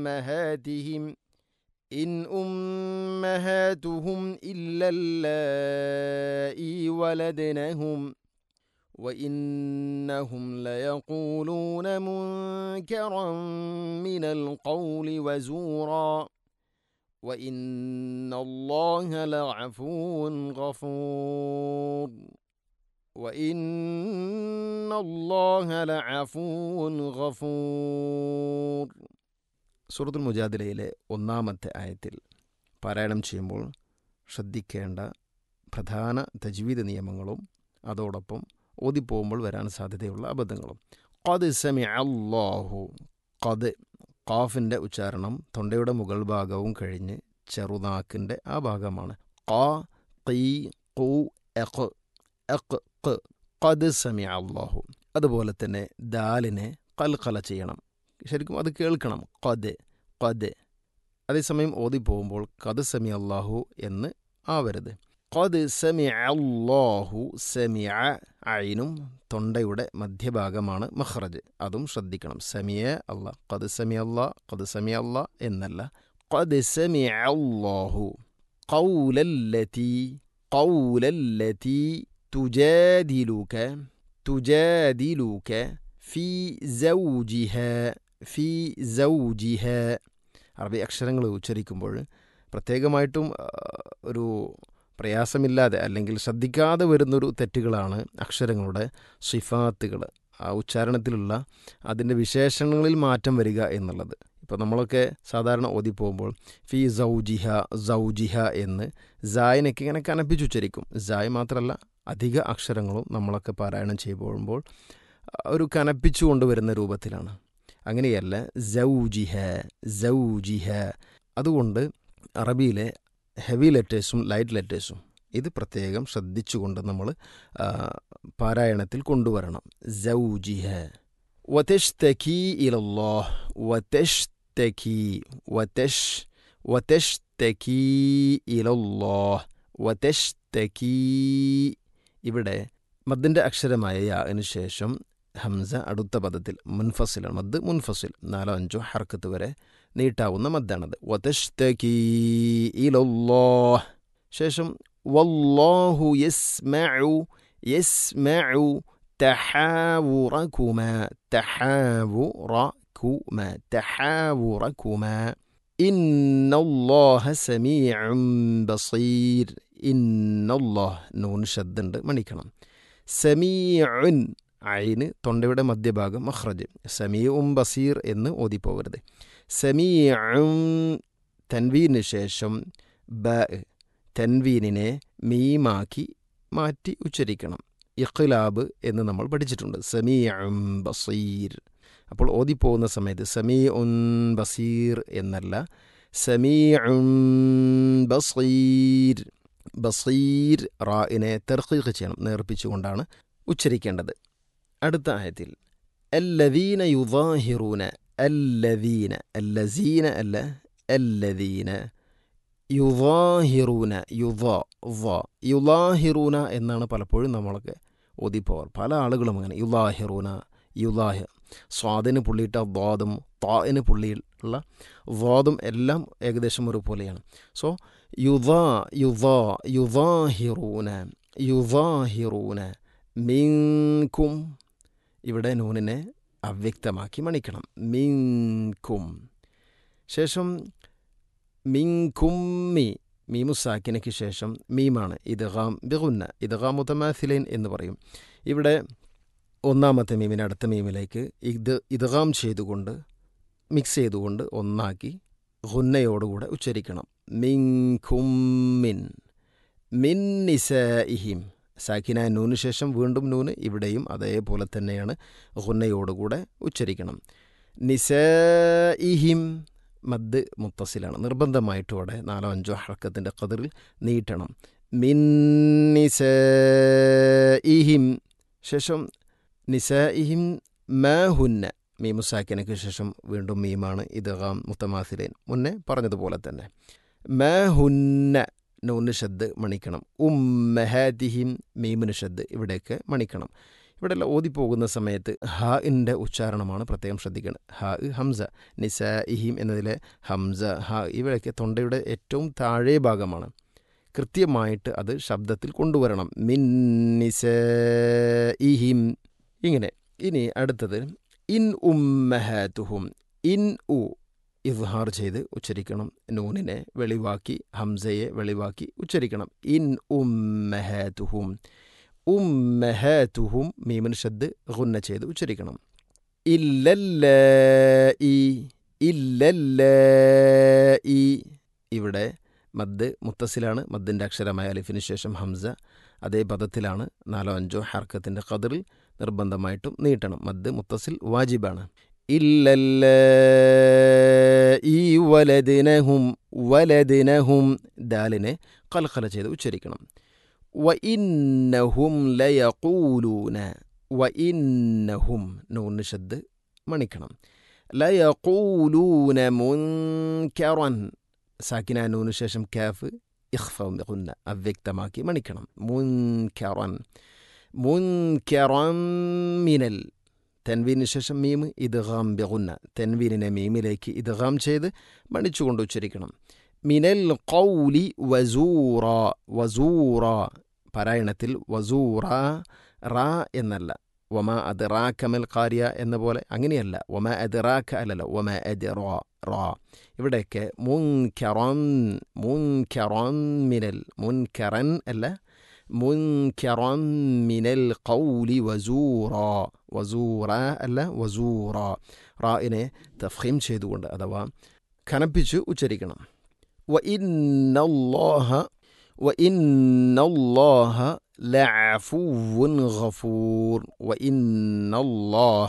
أمهاتهم إن أمهاتهم إلا اللائي ولدنهم وإنهم ليقولون منكرا من القول وزورا وإن الله لعفو غفور وإن الله لعفو غفور സൂറത്തുൽ മുജാദിലയിലെ ഒന്നാമത്തെ ആയത്തിൽ പാരായണം ചെയ്യുമ്പോൾ ശ്രദ്ധിക്കേണ്ട പ്രധാന തജ്വീദ് നിയമങ്ങളും അതോടൊപ്പം ഓതിപ്പോകുമ്പോൾ വരാൻ സാധ്യതയുള്ള അബദ്ധങ്ങളും ഖദ് സമി അള്ളാഹു ഖദ് ഖാഫിൻ്റെ ഉച്ചാരണം തൊണ്ടയുടെ മുകൾ ഭാഗവും കഴിഞ്ഞ് ചെറുനാക്കിൻ്റെ ആ ഭാഗമാണ് ഖ ഖീ ഖു എഖ് എഖ് ഖ് ഖദ് സമി അള്ളാഹു അതുപോലെ തന്നെ ദാലിനെ കൽക്കല ചെയ്യണം ശരിക്കും അത് കേൾക്കണം ഖദ് ഖദ് അതേസമയം ഓതിപ്പോകുമ്പോൾ ഖദ് സമി അള്ളാഹു എന്ന് ആവരുത് ഖദ് സമി അള്ളാഹു സെമിയ അയിനും തൊണ്ടയുടെ മധ്യഭാഗമാണ് മഹ്റജ് അതും ശ്രദ്ധിക്കണം സമിയ അല്ല ഖദ് സമി അല്ലാ ഖദ് സമി അല്ല എന്നല്ല ഖദ് സമി അള്ളാഹു ഖൗലല്ലതി ഖൗലല്ലതി തുജാദിലുക തുജാദിലുക ഫി സൗജിഹ ഫി സൗജിഹ അറബി അക്ഷരങ്ങൾ ഉച്ചരിക്കുമ്പോൾ പ്രത്യേകമായിട്ടും ആ, ഒരു പ്രയാസമില്ലാതെ അല്ലെങ്കിൽ ശ്രദ്ധിക്കാതെ വരുന്നൊരു തെറ്റുകളാണ് അക്ഷരങ്ങളുടെ സിഫാത്തുകൾ ആ ഉച്ചാരണത്തിലുള്ള അതിൻ്റെ വിശേഷണങ്ങളിൽ മാറ്റം വരിക എന്നുള്ളത് ഇപ്പോൾ നമ്മളൊക്കെ സാധാരണ ഓതിപ്പോകുമ്പോൾ ഫി സൗജിഹ സൗജിഹ എന്ന് സായനൊക്കെ ഇങ്ങനെ കനപ്പിച്ച് ഉച്ചരിക്കും സായ് മാത്രമല്ല അധിക അക്ഷരങ്ങളും നമ്മളൊക്കെ പാരായണം ചെയ്യുമ്പോൾ ഒരു കനപ്പിച്ചു കൊണ്ടുവരുന്ന രൂപത്തിലാണ് അങ്ങനെയല്ല സൗജിഹ സൗജിഹ അതുകൊണ്ട് അറബിയിലെ ഹെവി ലെറ്റേഴ്സും ലൈറ്റ് ലെറ്റേഴ്സും ഇത് പ്രത്യേകം ശ്രദ്ധിച്ചുകൊണ്ട് നമ്മൾ പാരായണത്തിൽ കൊണ്ടുവരണം സൗജിഹ വതഷ്തകി ഇലല്ലാഹ് വതഷ്തകി വതഷ് വതഷ്തകി ഇലല്ലാഹ് വതഷ്തകി ഇവിടെ മദ്ദിൻ്റെ അക്ഷരമായ യാന് ശേഷം ഹംസ അടുത്ത പദത്തിൽ മുൻഫസിലാണ് മദ് മുൻഫസിൽ നാലോ അഞ്ചോ ഹർക്കത്ത് വരെ നീട്ടാവുന്ന മദ്ദാണത് വതഷ്തകീ ഇലല്ലാഹ് ശേഷം വല്ലാഹു യസ്മഉ യസ്മഉ തഹാവുറകുമ തഹാവുറകുമ തഹാവുറകുമ ഇന്നല്ലാഹ സമീഉം ബസീർ ഇന്നല്ലാഹ് നൂൻ ശബ്ദുണ്ട് മണിക്കണം സമീഉൻ അയിന് തൊണ്ടയുടെ മധ്യഭാഗം മഹ്റജ് സമീഉം ബസീർ എന്ന് ഓതിപ്പോവരുത് സമീഉം തൻവീന് ശേഷം ബ തൻവീനിനെ മീമാക്കി മാറ്റി ഉച്ചരിക്കണം ഇഖ്ലാബ് എന്ന് നമ്മൾ പഠിച്ചിട്ടുണ്ട് സമീഉം ബസീർ അപ്പോൾ ഓതിപ്പോകുന്ന സമയത്ത് സമീ ഉൻ ബസീർ എന്നല്ല സമീഉം ബസീർ ബസീർ റായിനെ തെർഖീഖ് ചെയ്യണം നേർപ്പിച്ചുകൊണ്ടാണ് ഉച്ചരിക്കേണ്ടത് അടുത്ത ആയത്തിൽ അല്ലദീന യുദാഹിറൂന അല്ലദീന അല്ലസീന അല്ല അല്ലദീന യുദാഹിറൂന യുദാ വ യുദാഹിറൂന എന്നാണ് പലപ്പോഴും നമ്മളൊക്കെ ഓതിപ്പോവാർ പല ആളുകളും അങ്ങനെ യുദാഹിറൂന യുദാഹി സ്വാദിന് പുള്ളിയിട്ട ദ്വാദും താന് പുള്ളിയുള്ള ദ്വാദും എല്ലാം ഏകദേശം ഒരുപോലെയാണ് സോ യുദാ യുദാ യുദാഹിറൂന യുദാഹിറൂന മിങ്കും ഇവിടെ നൂനിനെ അവ്യക്തമാക്കി മണിക്കണം മിങ്കും ശേഷം മിങ്കുമ്മി മീമുസാക്കിനയ്ക്ക് ശേഷം മീമാണ് ഇദ്ഗാം ബിഗുന്ന ഇദ്ഗാം മുത്തമാഥിലൈൻ എന്ന് പറയും ഇവിടെ ഒന്നാമത്തെ മീമിനെ അടുത്ത മീമിലേക്ക് ഇത് ഇദ്ഗാം ചെയ്തുകൊണ്ട് മിക്സ് ചെയ്തുകൊണ്ട് ഒന്നാക്കി ഹുന്നയോടുകൂടെ ഉച്ചരിക്കണം മിങ്കുമ്മിൻ മിൻ നിസഇഹിം സാക്കിന നൂന് ശേഷം വീണ്ടും നൂന് ഇവിടെയും അതേപോലെ തന്നെയാണ് ഹുന്നയോടുകൂടെ ഉച്ചരിക്കണം നിസഇഹിം മദ് മുത്തസിലാണ് നിർബന്ധമായിട്ടും അവിടെ നാലോ അഞ്ചോ ഹർക്കത്തിൻ്റെ കതിറിൽ നീട്ടണം മിൻ നിസഇഹിം ശേഷം നിസഇഹിം മാഹുന്ന മീമുസാക്കിനയ്ക്ക് ശേഷം വീണ്ടും മീമാണ് ഇദ്ഗാം മുത്തമാസിലേൻ മുന്നേ പറഞ്ഞതുപോലെ തന്നെ മാഹുന്ന നൂന് ഷദ് മണിക്കണം ഉമ്മഹാദിഹിം മീമിന് ഷദ് ഇവിടെയൊക്കെ മണിക്കണം ഇവിടെ എല്ലാം ഓതിപ്പോകുന്ന സമയത്ത് ഹാഇൻ്റെ ഉച്ചാരണമാണ് പ്രത്യേകം ശ്രദ്ധിക്കുന്നത് ഹ ഹംസ നിസ ഇഹിം എന്നതിലെ ഹംസ ഹ ഇവയൊക്കെ തൊണ്ടയുടെ ഏറ്റവും താഴെ ഭാഗമാണ് കൃത്യമായിട്ട് അത് ശബ്ദത്തിൽ കൊണ്ടുവരണം മിൻ നിസ ഇഹിം ഇങ്ങനെ ഇനി അടുത്തത് ഇൻ ഉമ്മഹാത്തുഹും ഇൻ ഉ ഇദ്ഹാർ ചെയ്ത് ഉച്ചരിക്കണം നൂനിനെ വെളിവാക്കി ഹംസയെ വെളിവാക്കി ഉച്ചരിക്കണം ഇൻ ഉമ്മഹാത്തുഹും ഉമ്മഹാത്തുഹും മീമിന് ഷദ് ഗുന്ന ചെയ്ത് ഉച്ചരിക്കണം ഇല്ലല്ലീ ഇല്ലല്ലീ ഇവിടെ മദ് മുത്തസിലാണ് മദ്ദിൻ്റെ അക്ഷരമായ അലിഫിന് ശേഷം ഹംസ അതേ പദത്തിലാണ് നാലോ അഞ്ചോ ഹർക്കത്തിൻ്റെ കതിറിൽ നിർബന്ധമായിട്ടും നീട്ടണം മദ് മുത്തസിൽ വാജിബാണ് ഇല്ലല്ല ഈ വലദിനഹും വലദിനഹും ദാലിനെ കൽക്കല ചെയ്ത് ഉച്ചരിക്കണം വ ഇന്നഹും ലയഖൂലൂന വ ഇന്നഹും നൂന് ഷദ് മണിക്കണം ലയഖൂലൂന മുൻകറൻ സാക്കിന നൂന് ശേഷം കാഫ് ഇഖ്ഫുന്ന അവ്യക്തമാക്കി മണിക്കണം മുൻകറൻ മുൻകറൻ മിനൽ തെൻവീന് ശേഷം മീം ഇദ്ഗാം ബിഗുന്ന തെൻവീനിനെ മീമിലേക്ക് ഇദ്ഗാം ചെയ്ത് മണിച്ചുകൊണ്ട് ഉച്ചരിക്കണം മിനൽ കൗലി വസൂറ വസൂറ പാരായണത്തിൽ വസൂറ റാ എന്നല്ല വമ അത് റാ കമൽ കാരിയ എന്ന പോലെ അങ്ങനെയല്ല വമ അത് റാഖ അല്ലല്ലോ വമ അത് റോ റോ ഇവിടെയൊക്കെ മുൻകറൻ മുൻകറൻ മിനൽ മുൻകറൻ അല്ല മുൻകറൻ മിനൽ കൗലി വസൂറ വസൂറ അല്ല വസൂറ റായിനെ തഫീം ചെയ്തുകൊണ്ട് അഥവാ കനപ്പിച്ച് ഉച്ചരിക്കണം വ ഇന്നല്ലാഹ വ ഇന്നല്ലാഹ لعفو غفور وإن الله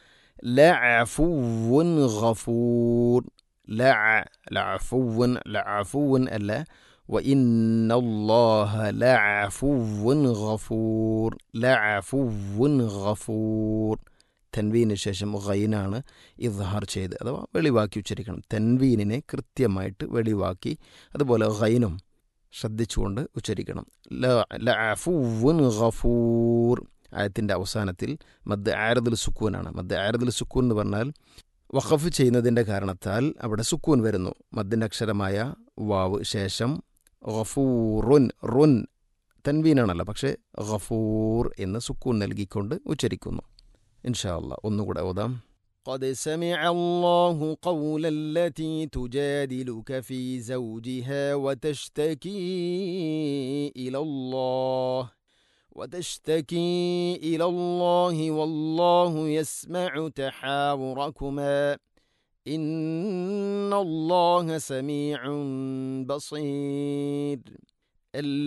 لعفو غفور لع لعفو لعفو ألا وإن الله لعفو غفور لعفو غفور തെൻവീന് ശേഷം ഗൈനാണ് ഇദ്ഹാർ ചെയ്ത് അഥവാ വെളിവാക്കി ഉച്ചരിക്കണം തെൻവീനിനെ കൃത്യമായിട്ട് വെളിവാക്കി അതുപോലെ ഗൈനും ശ്രദ്ധിച്ചുകൊണ്ട് ഉച്ചരിക്കണം ലഅഫുവുൻ ഗഫൂർ ആയത്തിൻ്റെ അവസാനത്തിൽ മദ് ആരദുൽ സുക്കൂനാണ് മദ് ആരദുൽ സുക്കൂൻ എന്ന് പറഞ്ഞാൽ വഖഫ് ചെയ്യുന്നതിൻ്റെ കാരണത്താൽ അവിടെ സുക്കൂൻ വരുന്നു മദ്ദിൻ്റെ അക്ഷരമായ വാവ് ശേഷം ഗഫൂറുൻ റുൻ തൻവീനാണല്ലോ പക്ഷേ ഗഫൂർ എന്ന് സുക്കൂൻ നൽകിക്കൊണ്ട് ഉച്ചരിക്കുന്നു ഇൻഷാ അല്ലാ ഒന്നുകൂടെ ഓതാം قد سمع الله قول التي تجادلك في زوجها وتشتكي إلى الله وتشتكي إلى الله والله يسمع تحاوركما إن الله سميع بصير